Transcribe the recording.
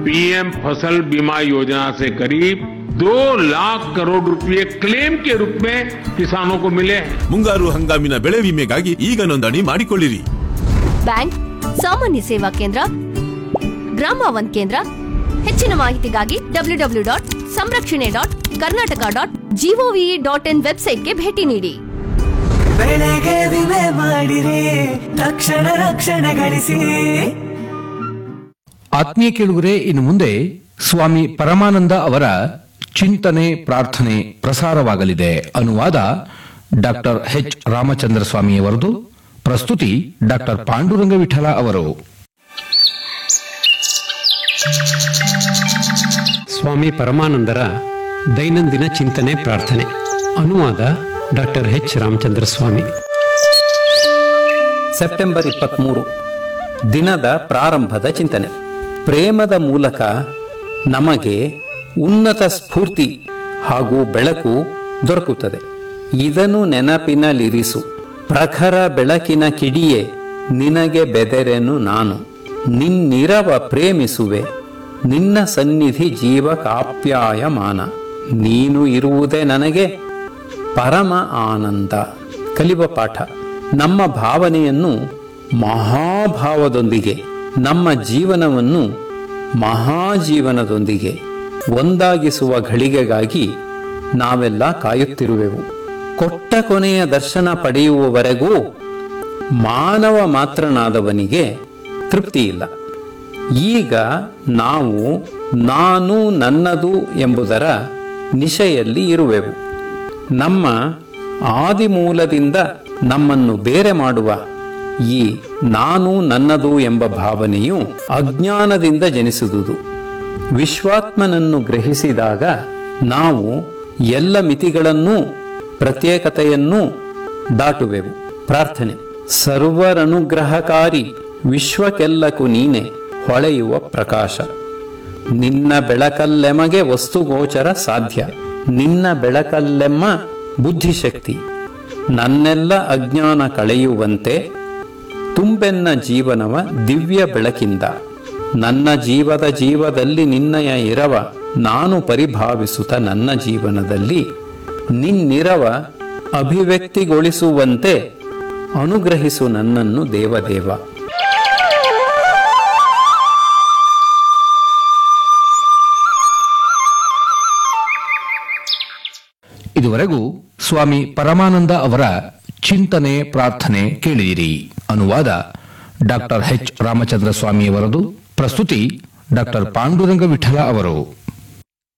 PM फसल बीमा योजना से करीब दो लाख करोड़ रुपए क्लेम के रूप में किसानों को मिले हैं ಮುಂಗಾರು ಹಂಗಾಮಿನ ಬೆಳೆ ವಿಮೆಗಾಗಿ ಈಗ ನೋಂದಣಿ ಮಾಡಿಕೊಳ್ಳಿರಿ ಬ್ಯಾಂಕ್ ಸಾಮಾನ್ಯ ಸೇವಾ ಕೇಂದ್ರ ಗ್ರಾಮ ಒನ್ ಕೇಂದ್ರ ಹೆಚ್ಚಿನ ಮಾಹಿತಿಗಾಗಿ ಡಬ್ಲ್ಯೂ ಡಬ್ಲ್ಯೂ ಡಾಟ್ ಸಂರಕ್ಷಣೆ dot Karnataka dot G O V dot in ವೆಬ್ಸೈಟ್ಗೆ ಭೇಟಿ ನೀಡಿ ಬೆಳೆಗೆ ವಿಮೆ ಮಾಡಿರಿ ತಕ್ಷಣ ರಕ್ಷಣೆ ಗಳಿಸಿ ಆತ್ಮೀಯ ಕೇಳುಗರೆ ಇನ್ನು ಮುಂದೆ ಸ್ವಾಮಿ ಪರಮಾನಂದ ಅವರ ಚಿಂತನೆ ಪ್ರಾರ್ಥನೆ ಪ್ರಸಾರವಾಗಲಿದೆ ಅನುವಾದ ಡಾಕ್ಟರ್ ಎಚ್ ರಾಮಚಂದ್ರ ಸ್ವಾಮಿಯವರದು ಪ್ರಸ್ತುತಿ ಡಾಕ್ಟರ್ ಪಾಂಡುರಂಗ ವಿಠಲ ಅವರು ಸ್ವಾಮಿ ಪರಮಾನಂದರ ದೈನಂದಿನ ಚಿಂತನೆ ಪ್ರಾರ್ಥನೆ ಅನುವಾದ doctor H Ramachandra Swamy September ಇಪ್ಪತ್ತ್ಮೂರು ದಿನದ ಪ್ರಾರಂಭದ ಚಿಂತನೆ ಪ್ರೇಮದ ಮೂಲಕ ನಮಗೆ ಉನ್ನತ ಸ್ಫೂರ್ತಿ ಹಾಗೂ ಬೆಳಕು ದೊರಕುತ್ತದೆ ಇದನ್ನು ನೆನಪಿನಲ್ಲಿರಿಸು ಪ್ರಖರ ಬೆಳಕಿನ ಕಿಡಿಯೇ ನಿನಗೆ ಬೆದರೆನು ನಾನು ನಿನ್ನಿರವ ಪ್ರೇಮಿಸುವೆ ನಿನ್ನ ಸನ್ನಿಧಿ ಜೀವ ಕಾಪ್ಯಾಯಮಾನ ನೀನು ಇರುವುದೇ ನನಗೆ ಪರಮ ಆನಂದ ಕಲಿವ ಪಾಠ ನಮ್ಮ ಭಾವನೆಯನ್ನು ಮಹಾಭಾವದೊಂದಿಗೆ ನಮ್ಮ ಜೀವನವನ್ನು ಮಹಾಜೀವನದೊಂದಿಗೆ ಒಂದಾಗಿಸುವ ಘಳಿಗೆಗಾಗಿ ನಾವೆಲ್ಲ ಕಾಯುತ್ತಿರುವೆವು ಕೊಟ್ಟ ಕೊನೆಯ ದರ್ಶನ ಪಡೆಯುವವರೆಗೂ ಮಾನವ ಮಾತ್ರನಾದವನಿಗೆ ತೃಪ್ತಿ ಇಲ್ಲ ಈಗ ನಾವು ನಾನು ನನ್ನದು ಎಂಬುದರ ನಿಶೆಯಲ್ಲಿ ಇರುವೆವು ನಮ್ಮ ಆದಿಮೂಲದಿಂದ ನಮ್ಮನ್ನು ಬೇರೆ ಮಾಡುವ ಈ ನಾನು ನನ್ನದು ಎಂಬ ಭಾವನೆಯು ಅಜ್ಞಾನದಿಂದ ಜನಿಸುವುದು ವಿಶ್ವಾತ್ಮನನ್ನು ಗ್ರಹಿಸಿದಾಗ ನಾವು ಎಲ್ಲ ಮಿತಿಗಳನ್ನೂ ಪ್ರತ್ಯೇಕತೆಯನ್ನೂ ದಾಟುವೆವು ಪ್ರಾರ್ಥನೆ ಸರ್ವರನುಗ್ರಹಕಾರಿ ವಿಶ್ವಕ್ಕೆಲ್ಲಕ್ಕೂ ನೀನೆ ಹೊಳೆಯುವ ಪ್ರಕಾಶ ನಿನ್ನ ಬೆಳಕಲ್ಲೆಮಗೆ ವಸ್ತುಗೋಚರ ಸಾಧ್ಯ ನಿನ್ನ ಬೆಳಕಲ್ಲೆಮ್ಮ ಬುದ್ಧಿಶಕ್ತಿ ನನ್ನೆಲ್ಲ ಅಜ್ಞಾನ ಕಳೆಯುವಂತೆ ತುಂಬೆನ್ನ ಜೀವನವ ದಿವ್ಯ ಬೆಳಕಿಂದ ನನ್ನ ಜೀವದ ಜೀವದಲ್ಲಿ ನಿನ್ನಯ ಇರವ ನಾನು ಪರಿಭಾವಿಸುತ್ತ ನನ್ನ ಜೀವನದಲ್ಲಿ ನಿನ್ನಿರವ ಅಭಿವ್ಯಕ್ತಿಗೊಳಿಸುವಂತೆ ಅನುಗ್ರಹಿಸು ನನ್ನನ್ನು ದೇವದೇವ ಇದುವರೆಗೂ ಸ್ವಾಮಿ ಪರಮಾನಂದ ಅವರ ಚಿಂತನೆ ಪ್ರಾರ್ಥನೆ ಕೇಳಿದಿರಿ ಅನುವಾದ ಡಾಕ್ಟರ್ ಎಚ್ ರಾಮಚಂದ್ರ ಸ್ವಾಮಿಯವರದು ಪ್ರಸ್ತುತಿ ಡಾಕ್ಟರ್ ಪಾಂಡುರಂಗ ವಿಠಲ ಅವರು